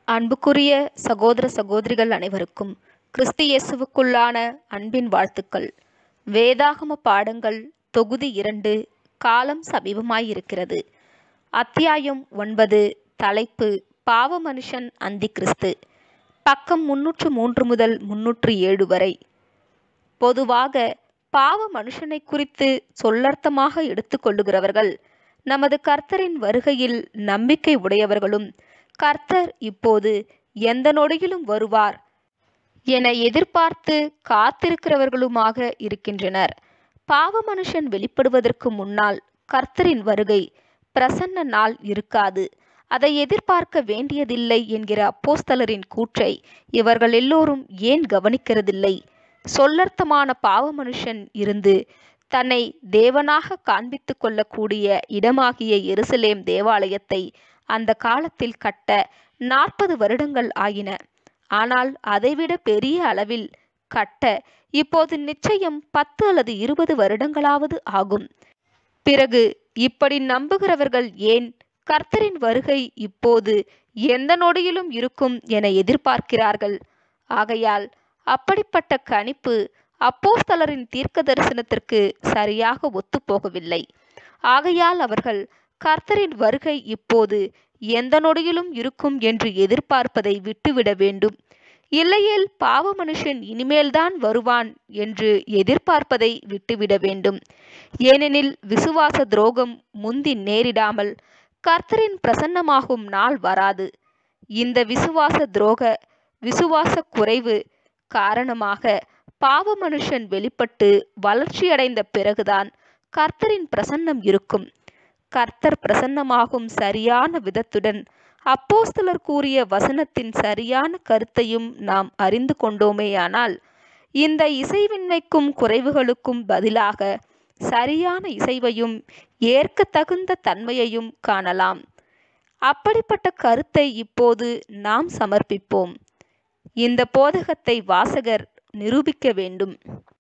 அன்புக்குரிய சகோதர சகோதரிகள் அனைவருக்கும் கிறிஸ்து இயேசுவுக்குள்ளான அன்பின் வாழ்த்துக்கள் வேதாகம பாடங்கள் தொகுதி இரண்டு காலம் சமீபமாயிருக்கிறது அத்தியாயம் ஒன்பது தலைப்பு பாவ மனுஷன் அந்தி கிறிஸ்து பக்கம் முன்னூற்று மூன்று முதல் முன்னூற்று ஏழு வரை பொதுவாக பாவ மனுஷனை குறித்து சொல்லர்த்தமாக எடுத்துக்கொள்ளுகிறவர்கள் நமது கர்த்தரின் வருகையில் நம்பிக்கை உடையவர்களும் கர்த்தர் இப்போது எந்த நொடியிலும் வருவார் என எதிர்பார்த்து காத்திருக்கிறவர்களுமாக இருக்கின்றனர் பாவ மனுஷன் வெளிப்படுவதற்கு முன்னால் கர்த்தரின் வருகை பிரசன்ன நாள் இருக்காது அதை எதிர்பார்க்க வேண்டியதில்லை என்கிற அப்போஸ்தலரின் கூற்றை இவர்கள் எல்லோரும் ஏன் கவனிக்கிறதில்லை சொல்லர்த்தமான பாவ மனுஷன் இருந்து தன்னை தேவனாக காண்பித்து கொள்ளக்கூடிய இடமாகிய எருசலேம் தேவாலயத்தை அந்த காலத்தில் கட்ட நாற்பது வருடங்கள் ஆயின ஆனால் அதைவிட பெரிய அளவில் கட்ட இப்போது நிச்சயம் பத்து அல்லது இருபது வருடங்களாவது ஆகும் பிறகு இப்படி நம்புகிறவர்கள் ஏன் கர்த்தரின் வருகை இப்போது எந்த நொடியிலும் இருக்கும் என எதிர்பார்க்கிறார்கள் ஆகையால் அப்படிப்பட்ட கணிப்பு அப்போஸ்தலரின் தீர்க்க தரிசனத்திற்கு சரியாக ஒத்துப்போகவில்லை ஆகையால் அவர்கள் கர்த்தரின் வருகை இப்போது எந்த நொடியிலும் இருக்கும் என்று எதிர்பார்ப்பதை விட்டுவிட வேண்டும் இல்லையேல் பாவ மனுஷன் இனிமேல்தான் வருவான் என்று எதிர்பார்ப்பதை விட்டுவிட வேண்டும் ஏனெனில் விசுவாச துரோகம் முந்தி நேரிடாமல் கர்த்தரின் பிரசன்னமாகும் நாள் வராது இந்த விசுவாச துரோக விசுவாச குறைவு காரணமாக பாவ மனுஷன் வெளிப்பட்டு வளர்ச்சியடைந்த பிறகுதான் கர்த்தரின் பிரசன்னம் இருக்கும் கர்த்தர் பிரசன்னமாகும் சரியான விதத்துடன் அப்போஸ்தலர் கூறிய வசனத்தின் சரியான கருத்தையும் நாம் அறிந்து கொண்டோமேயானால் இந்த இசைவின்மைக்கும் குறைவுகளுக்கும் பதிலாக சரியான இசைவையும் ஏற்க தகுந்த தன்மையையும் காணலாம் அப்படிப்பட்ட கருத்தை இப்போது நாம் சமர்ப்பிப்போம் இந்த போதகத்தை வாசகர் நிரூபிக்க வேண்டும்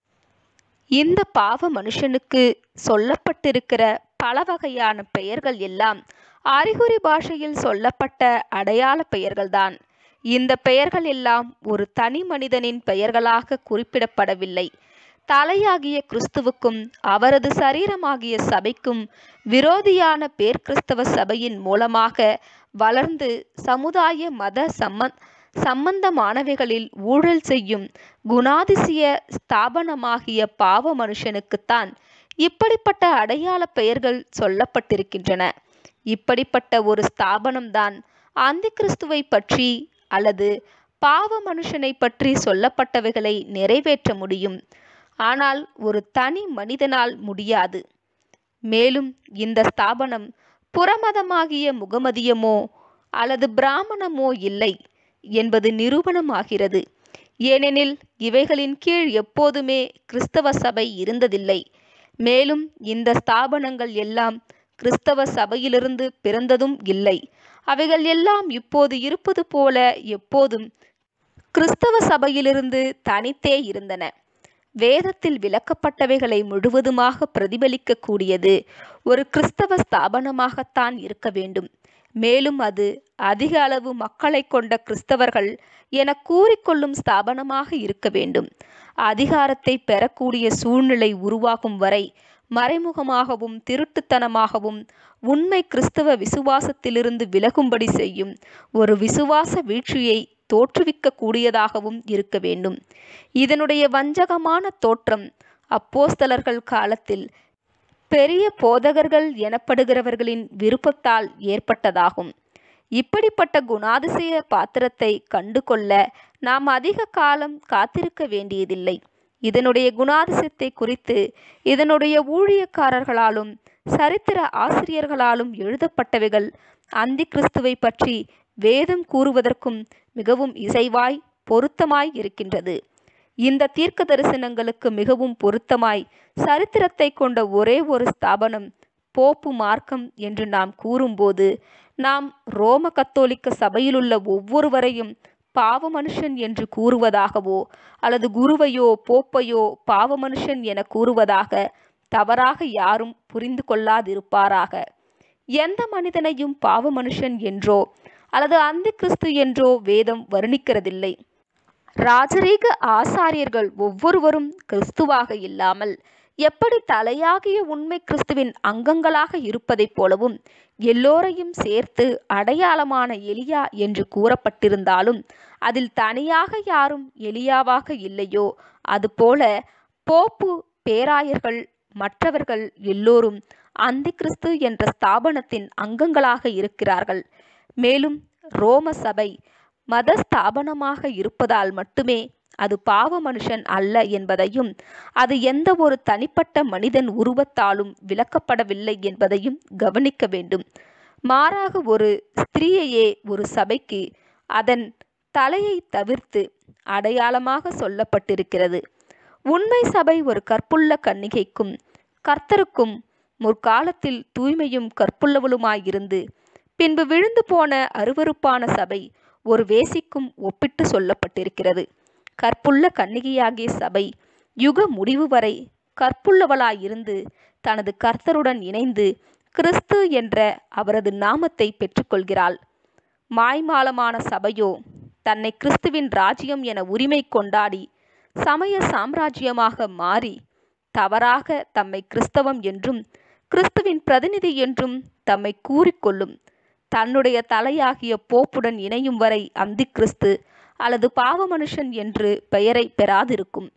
இந்த பாவ மனுஷனுக்கு சொல்லப்பட்டிருக்கிற பல வகையான பெயர்கள் எல்லாம் அறிகுறி பாஷையில் சொல்லப்பட்ட அடையாள பெயர்கள்தான் இந்த பெயர்கள் எல்லாம் ஒரு தனி மனிதனின் பெயர்களாக குறிப்பிடப்படவில்லை தலையாகிய கிறிஸ்துவுக்கும் அவரது சரீரமாகிய சபைக்கும் விரோதியான பேர்கிறிஸ்தவ சபையின் மூலமாக வளர்ந்து சமுதாய மத சம்ம சம்பந்தமானவைகளில் ஊழல் செய்யும் குணாதிசய ஸ்தாபனமாகிய பாவ மனுஷனுக்குத்தான் இப்படிப்பட்ட அடையாள பெயர்கள் சொல்லப்பட்டிருக்கின்றன இப்படிப்பட்ட ஒரு ஸ்தாபனம்தான் அந்தி கிறிஸ்துவை பற்றி அல்லது பாவ மனுஷனை பற்றி சொல்லப்பட்டவைகளை நிறைவேற்ற முடியும் ஆனால் ஒரு தனி மனிதனால் முடியாது மேலும் இந்த ஸ்தாபனம் புறமதமாகிய முகமதியமோ அல்லது பிராமணமோ இல்லை என்பது நிரூபணமாகிறது ஏனெனில் இவைகளின் கீழ் எப்போதுமே கிறிஸ்தவ சபை இருந்ததில்லை மேலும் இந்த ஸ்தாபனங்கள் எல்லாம் கிறிஸ்தவ சபையிலிருந்து பிறந்ததும் இல்லை அவைகள் எல்லாம் இப்போது இருப்பது போல எப்போதும் கிறிஸ்தவ சபையிலிருந்து தனித்தே இருந்தன வேதத்தில் விளக்கப்பட்டவைகளை முழுவதுமாக பிரதிபலிக்கக்கூடியது ஒரு கிறிஸ்தவ ஸ்தாபனமாகத்தான் இருக்க வேண்டும் மேலும் அது அதிக அளவு மக்களை கொண்ட கிறிஸ்தவர்கள் என கூறிக்கொள்ளும் ஸ்தாபனமாக இருக்க வேண்டும் அதிகாரத்தை பெறக்கூடிய சூழ்நிலை உருவாகும் வரை மறைமுகமாகவும் திருட்டுத்தனமாகவும் உண்மை கிறிஸ்தவ விசுவாசத்திலிருந்து விலகும்படி செய்யும் ஒரு விசுவாச வீழ்ச்சியை தோற்றுவிக்க கூடியதாகவும் இருக்க வேண்டும் இதனுடைய வஞ்சகமான தோற்றம் அப்போஸ்தலர்கள் காலத்தில் பெரிய போதகர்கள் எனப்படுகிறவர்களின் விருப்பத்தால் ஏற்பட்டதாகும் இப்படிப்பட்ட குணாதிசய பாத்திரத்தை கண்டு கொள்ள நாம் அதிக காலம் காத்திருக்க வேண்டியதில்லை இதனுடைய குணாதிசயத்தை குறித்து இதனுடைய ஊழியக்காரர்களாலும் சரித்திர ஆசிரியர்களாலும் எழுதப்பட்டவைகள் அந்தி கிறிஸ்துவை பற்றி வேதம் கூறுவதற்கும் மிகவும் இசைவாய் பொருத்தமாய் இருக்கின்றது இந்த தீர்க்க தரிசனங்களுக்கு மிகவும் பொருத்தமாய் சரித்திரத்தை கொண்ட ஒரே ஒரு ஸ்தாபனம் போப்பு மார்க்கம் என்று நாம் கூறும்போது நாம் ரோம கத்தோலிக்க சபையிலுள்ள ஒவ்வொருவரையும் பாவ மனுஷன் என்று கூறுவதாகவோ அல்லது குருவையோ போப்பையோ பாவ மனுஷன் என கூறுவதாக தவறாக யாரும் புரிந்து கொள்ளாதிருப்பாராக எந்த மனிதனையும் பாவ மனுஷன் என்றோ அல்லது அந்தி கிறிஸ்து என்றோ வேதம் வர்ணிக்கிறதில்லை ராஜரீக ஆசாரியர்கள் ஒவ்வொருவரும் கிறிஸ்துவாக இல்லாமல் எப்படி தலையாகிய உண்மை கிறிஸ்துவின் அங்கங்களாக இருப்பதைப் போலவும் எல்லோரையும் சேர்த்து அடையாளமான எலியா என்று கூறப்பட்டிருந்தாலும் அதில் தனியாக யாரும் எலியாவாக இல்லையோ அதுபோல போப்பு பேராயர்கள் மற்றவர்கள் எல்லோரும் அந்தி கிறிஸ்து என்ற ஸ்தாபனத்தின் அங்கங்களாக இருக்கிறார்கள் மேலும் ரோம சபை மத ஸ்தாபனமாக இருப்பதால் மட்டுமே அது பாவ மனுஷன் அல்ல என்பதையும் அது எந்த ஒரு தனிப்பட்ட மனிதன் உருவத்தாலும் விளக்கப்படவில்லை என்பதையும் கவனிக்க வேண்டும் மாறாக ஒரு ஸ்திரீயையே ஒரு சபைக்கு அதன் தலையை தவிர்த்து அடையாளமாக சொல்லப்பட்டிருக்கிறது உண்மை சபை ஒரு கற்புள்ள கன்னிகைக்கும் கர்த்தருக்கும் முற்காலத்தில் தூய்மையும் கற்புள்ளவளுமாயிருந்து பின்பு விழுந்து போன அருவருப்பான சபை ஒரு வேசிக்கும் ஒப்பிட்டு சொல்லப்பட்டிருக்கிறது கற்புள்ள கன்னிகையாகிய சபை யுக முடிவு வரை கற்புள்ளவளாயிருந்து தனது கர்த்தருடன் இணைந்து கிறிஸ்து என்ற அவரது நாமத்தை பெற்றுக்கொள்கிறாள் மாய்மாலமான சபையோ தன்னை கிறிஸ்துவின் ராஜ்யம் என உரிமை கொண்டாடி சமய சாம்ராஜ்யமாக மாறி தவறாக தம்மை கிறிஸ்தவம் என்றும் கிறிஸ்துவின் பிரதிநிதி என்றும் தம்மை கூறிக்கொள்ளும் தன்னுடைய தலையாகிய போப்புடன் இணையும் வரை அந்தி கிறிஸ்து அல்லது பாவ மனுஷன் என்று பெயரை பெறாதிருக்கும்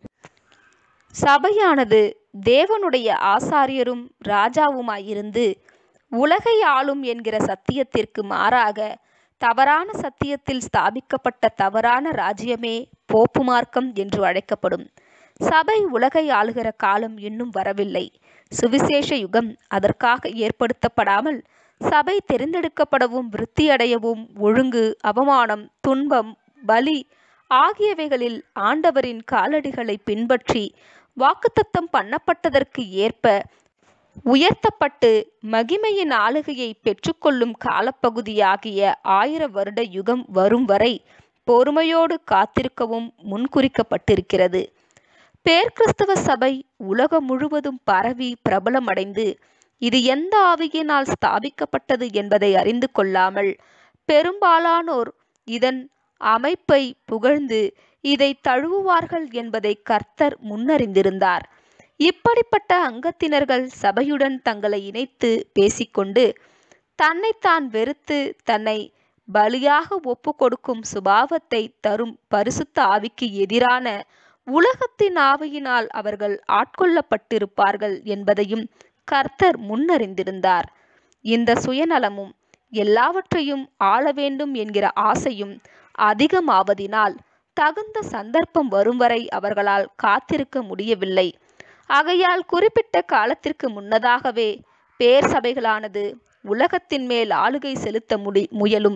சபையானது தேவனுடைய ஆசாரியரும் ராஜாவுமாயிருந்து உலகை ஆளும் என்கிற சத்தியத்திற்கு மாறாக தவறான சத்தியத்தில் ஸ்தாபிக்கப்பட்ட தவறான ராஜ்யமே போப்பு மார்க்கம் என்று அழைக்கப்படும் சபை உலகை ஆளுகிற காலம் இன்னும் வரவில்லை சுவிசேஷ யுகம் அதற்காக ஏற்படுத்தப்படாமல் சபை தெரிந்தெடுக்கப்படவும் விருத்தியடையவும் ஒழுங்கு அவமானம் துன்பம் பலி ஆகியவைகளில் ஆண்டவரின் காலடிகளை பின்பற்றி வாக்குத்தத்தம் பண்ணப்பட்டதற்கு ஏற்ப உயர்த்தப்பட்டு மகிமையின் ஆளுகையை பெற்றுக்கொள்ளும் காலப்பகுதியாகிய ஆயிர வருட யுகம் வரும் வரை பொறுமையோடு காத்திருக்கவும் முன்குறிக்கப்பட்டிருக்கிறது பேர்கிறிஸ்தவ சபை உலகம் முழுவதும் பரவி பிரபலமடைந்து இது எந்த ஆவியினால் ஸ்தாபிக்கப்பட்டது என்பதை அறிந்து கொள்ளாமல் பெரும்பாலானோர் இதன் அமைப்பை புகழ்ந்து இதை தழுவுவார்கள் என்பதை கர்த்தர் முன்னறிந்திருந்தார் இப்படிப்பட்ட அங்கத்தினர்கள் சபையுடன் தங்களை இணைத்து பேசிக்கொண்டு தன்னைத்தான் வெறுத்து தன்னை பலியாக ஒப்பு கொடுக்கும் சுபாவத்தை தரும் பரிசுத்த ஆவிக்கு எதிரான உலகத்தின் ஆவியினால் அவர்கள் ஆட்கொள்ளப்பட்டிருப்பார்கள் என்பதையும் கர்த்தர் முன்னறிந்திருந்தார் இந்த சுயநலமும் எல்லாவற்றையும் ஆள வேண்டும் என்கிற ஆசையும் அதிகமாவதினால் தகுந்த சந்தர்ப்பம் வரும் வரை அவர்களால் காத்திருக்க முடியவில்லை ஆகையால் குறிப்பிட்ட காலத்திற்கு முன்னதாகவே பேர் சபைகளானது உலகத்தின் மேல் ஆளுகை செலுத்த முடி முயலும்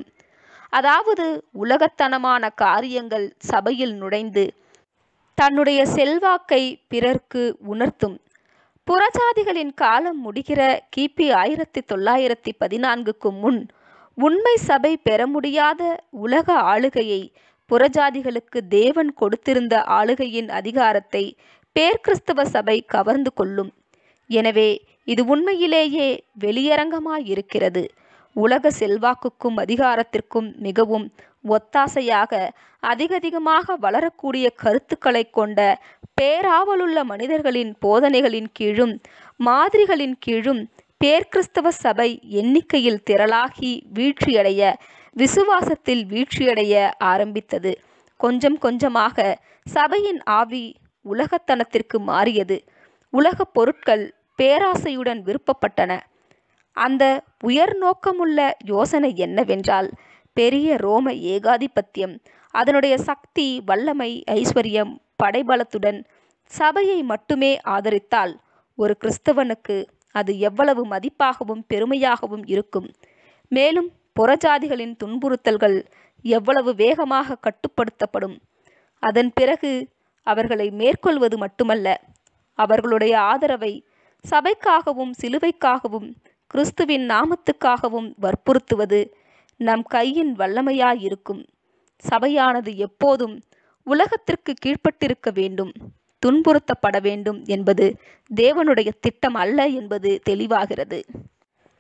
அதாவது உலகத்தனமான காரியங்கள் சபையில் நுழைந்து தன்னுடைய செல்வாக்கை பிறர்க்கு உணர்த்தும் புறஜாதிகளின் காலம் முடிகிற கிபி ஆயிரத்தி தொள்ளாயிரத்தி பதினான்குக்கு முன் உண்மை சபை பெற முடியாத உலக ஆளுகையை புறஜாதிகளுக்கு தேவன் கொடுத்திருந்த ஆளுகையின் அதிகாரத்தை பேர்கிறிஸ்தவ சபை கவர்ந்து கொள்ளும் எனவே இது உண்மையிலேயே வெளியரங்கமாயிருக்கிறது உலக செல்வாக்குக்கும் அதிகாரத்திற்கும் மிகவும் ஒத்தாசையாக அதிகதிகமாக வளரக்கூடிய கருத்துக்களை கொண்ட பேராவலுள்ள மனிதர்களின் போதனைகளின் கீழும் மாதிரிகளின் கீழும் பேர்கிறிஸ்தவ சபை எண்ணிக்கையில் திரளாகி வீழ்ச்சியடைய விசுவாசத்தில் வீழ்ச்சியடைய ஆரம்பித்தது கொஞ்சம் கொஞ்சமாக சபையின் ஆவி உலகத்தனத்திற்கு மாறியது உலகப் பொருட்கள் பேராசையுடன் விருப்பப்பட்டன அந்த உயர் நோக்கமுள்ள யோசனை என்னவென்றால் பெரிய ரோம ஏகாதிபத்தியம் அதனுடைய சக்தி வல்லமை ஐஸ்வர்யம் படைபலத்துடன் சபையை மட்டுமே ஆதரித்தால் ஒரு கிறிஸ்தவனுக்கு அது எவ்வளவு மதிப்பாகவும் பெருமையாகவும் இருக்கும் மேலும் புறஜாதிகளின் துன்புறுத்தல்கள் எவ்வளவு வேகமாக கட்டுப்படுத்தப்படும் அதன் பிறகு அவர்களை மேற்கொள்வது மட்டுமல்ல அவர்களுடைய ஆதரவை சபைக்காகவும் சிலுவைக்காகவும் கிறிஸ்துவின் நாமத்துக்காகவும் வற்புறுத்துவது நம் கையின் வல்லமையாயிருக்கும் சபையானது எப்போதும் உலகத்திற்கு கீழ்ப்பட்டிருக்க வேண்டும் துன்புறுத்தப்பட வேண்டும் என்பது தேவனுடைய திட்டம் அல்ல என்பது தெளிவாகிறது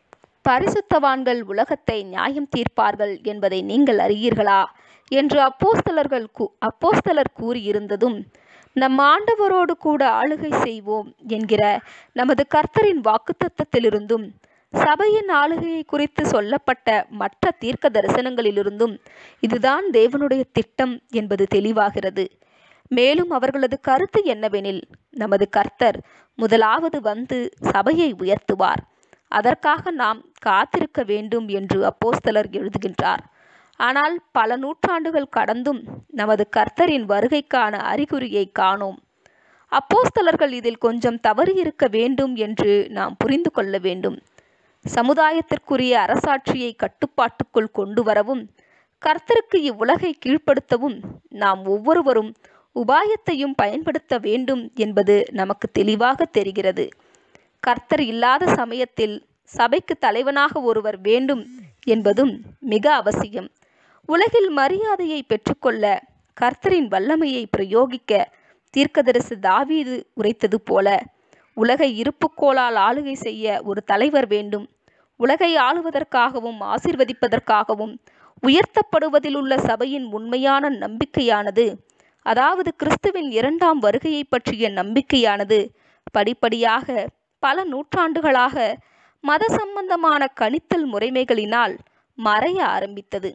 பரிசுத்தவான்கள் உலகத்தை நியாயம் தீர்ப்பார்கள் என்பதை நீங்கள் அறியீர்களா என்று அப்போஸ்தலர்கள் கூ அப்போஸ்தலர் கூறியிருந்ததும் நம் ஆண்டவரோடு கூட ஆளுகை செய்வோம் என்கிற நமது கர்த்தரின் வாக்குத்தத்தத்திலிருந்தும் சபையின் ஆளுகையை குறித்து சொல்லப்பட்ட மற்ற தீர்க்க தரிசனங்களிலிருந்தும் இதுதான் தேவனுடைய திட்டம் என்பது தெளிவாகிறது மேலும் அவர்களது கருத்து என்னவெனில் நமது கர்த்தர் முதலாவது வந்து சபையை உயர்த்துவார் அதற்காக நாம் காத்திருக்க வேண்டும் என்று அப்போஸ்தலர் எழுதுகின்றார் ஆனால் பல நூற்றாண்டுகள் கடந்தும் நமது கர்த்தரின் வருகைக்கான அறிகுறியை காணோம் அப்போஸ்தலர்கள் இதில் கொஞ்சம் தவறு இருக்க வேண்டும் என்று நாம் புரிந்து கொள்ள வேண்டும் சமுதாயத்திற்குரிய அரசாட்சியை கட்டுப்பாட்டுக்குள் கொண்டு வரவும் கர்த்தருக்கு இவ்வுலகை கீழ்ப்படுத்தவும் நாம் ஒவ்வொருவரும் உபாயத்தையும் பயன்படுத்த வேண்டும் என்பது நமக்கு தெளிவாக தெரிகிறது கர்த்தர் இல்லாத சமயத்தில் சபைக்கு தலைவனாக ஒருவர் வேண்டும் என்பதும் மிக அவசியம் உலகில் மரியாதையை பெற்றுக்கொள்ள கர்த்தரின் வல்லமையை பிரயோகிக்க தீர்க்கதரிசி தாவீது உரைத்தது போல உலகை இருப்புக்கோளால் ஆளுகை செய்ய ஒரு தலைவர் வேண்டும் உலகை ஆளுவதற்காகவும் ஆசிர்வதிப்பதற்காகவும் உயர்த்தப்படுவதில் உள்ள சபையின் உண்மையான நம்பிக்கையானது அதாவது கிறிஸ்துவின் இரண்டாம் வருகையை பற்றிய நம்பிக்கையானது படிப்படியாக பல நூற்றாண்டுகளாக மத சம்பந்தமான கணித்தல் முறைமைகளினால் மறைய ஆரம்பித்தது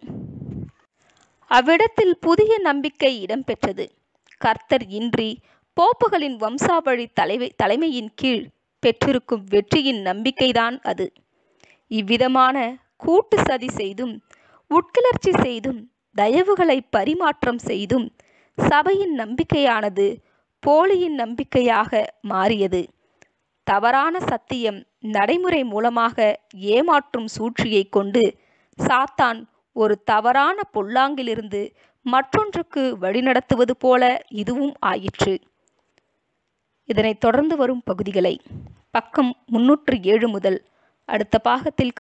அவ்விடத்தில் புதிய நம்பிக்கை இடம்பெற்றது கர்த்தர் இன்றி போப்புகளின் வம்சாவழி தலைவை தலைமையின் கீழ் பெற்றிருக்கும் வெற்றியின் நம்பிக்கைதான் அது இவ்விதமான கூட்டு சதி செய்தும் உட்கிளர்ச்சி செய்தும் தயவுகளை பரிமாற்றம் செய்தும் சபையின் நம்பிக்கையானது போலியின் நம்பிக்கையாக மாறியது தவறான சத்தியம் நடைமுறை மூலமாக ஏமாற்றும் சூழ்ச்சியை கொண்டு சாத்தான் ஒரு தவறான பொல்லாங்கிலிருந்து மற்றொன்றுக்கு வழிநடத்துவது போல இதுவும் ஆயிற்று இதனைத் தொடர்ந்து வரும் பகுதிகளை பக்கம் முன்னூற்று ஏழு முதல் அடுத்த பாகத்தில்